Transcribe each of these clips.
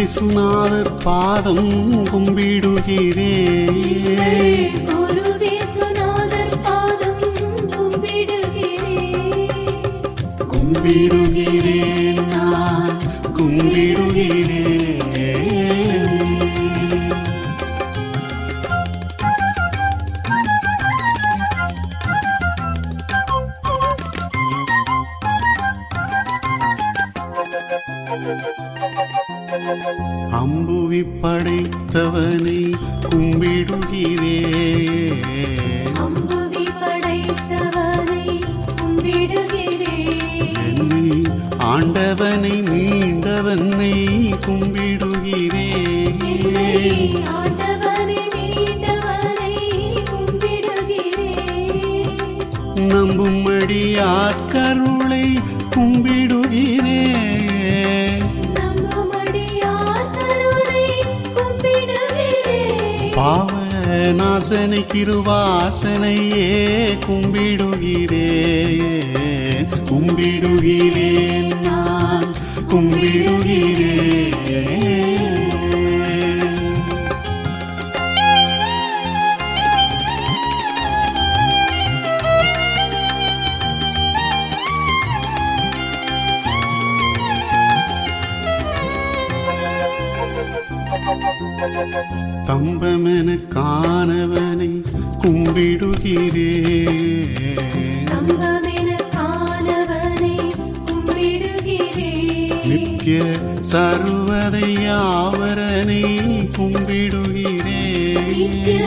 குருவேசுநாதர் பாதம் கும்பிடுகிறேன் குருவே சுநாதர் பாதம் கும்பிடுகிறேன் கும்பிடுகிறேன் நான் கும்பிடுகிறேன் அம்புவி படைத்தவனை கும்பிடுகிறேன் அம்புவி படைத்தவனை கும்பிடுகிறேன் என்னை ஆண்டவனை மீண்டவனை கும்பிடுகிறேன் என்னை ஆண்டவனை மீண்டவனை கும்பிடுகிறேன் நம்பும்படி ஆட்கருளை கும்பிடுகிறேன் நம்பும்படியார் கருணை கும்பிடுகிறேன் பாவ நாசனை கிருவாசனையே கும்பிடுகிறேன் கும்பிடுகிறேன் நான் கும்பிடுகிறேன் தம்பமென காணவனை கும்பிடுகிறேன் நம்பமென காணவனை கும்பிடுகிறேன் நித்ய சர்வதை யாவரனை கும்பிடுகிறேன் நித்ய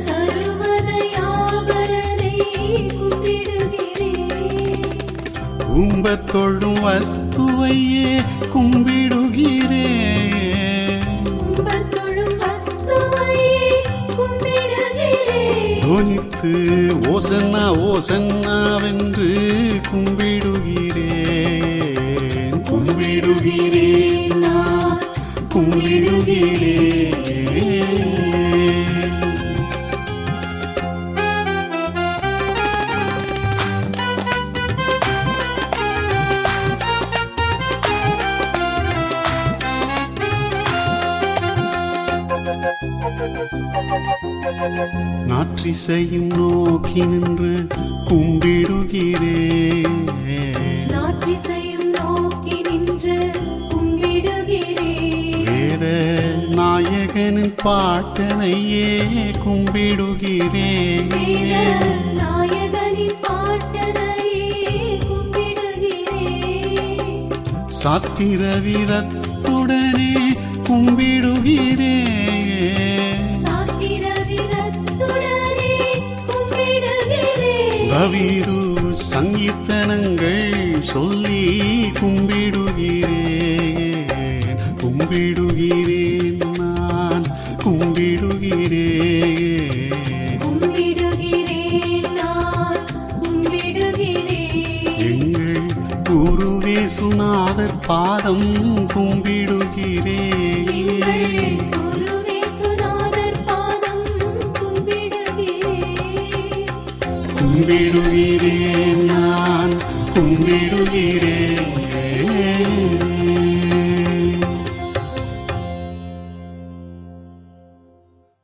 சர்வதயாவரனை கும்பிடுகிறேன் கும்பத் தொழும் வஸ்துவையே கும்பிடுகிறேன் கும்பத்தொழும் வஸ்துவையே கும்பிடுகிறேன் துணித்து ஓசன்னா ஓசன்னாவென்று கும்பிடுகிறேன் கும்பிடுகிறேன் நான் கும்பிடுகிறேன் நாற்றிசையும் நோக்கி நின்று கும்பிடுகிறேன் நாட்டிசையும் நோக்கி நின்று கும்பிடுகிறேன் வேத நாயகனின் பாட்டனையே கும்பிடுகிறேன் வேத நாயகனின் பாட்டனையே கும்பிடுகிறேன் சாத்திர விதத்துடனே கும்பிடுகிறேன் சாத்திர விதத்துடனே கும்பிடுகிறேன் பவிரு சங்கீர்த்தனங்கள் சொல்லி கும்பிடுகிறேன் கும்பிடுகிறேன் நான் கும்பிடுகிறேன் கும்பிடுகிறேன் நான் கும்பிடுகிறேன் எங்கள் குருவே சுநாதர் பாதம் கும்பிடுகிறேன் எங்கள் குருவே சுநாதர் பாதம் கும்பிடுகிறேன் கும்பிடுகிறேன் நான் கும்பிடுகிறேன்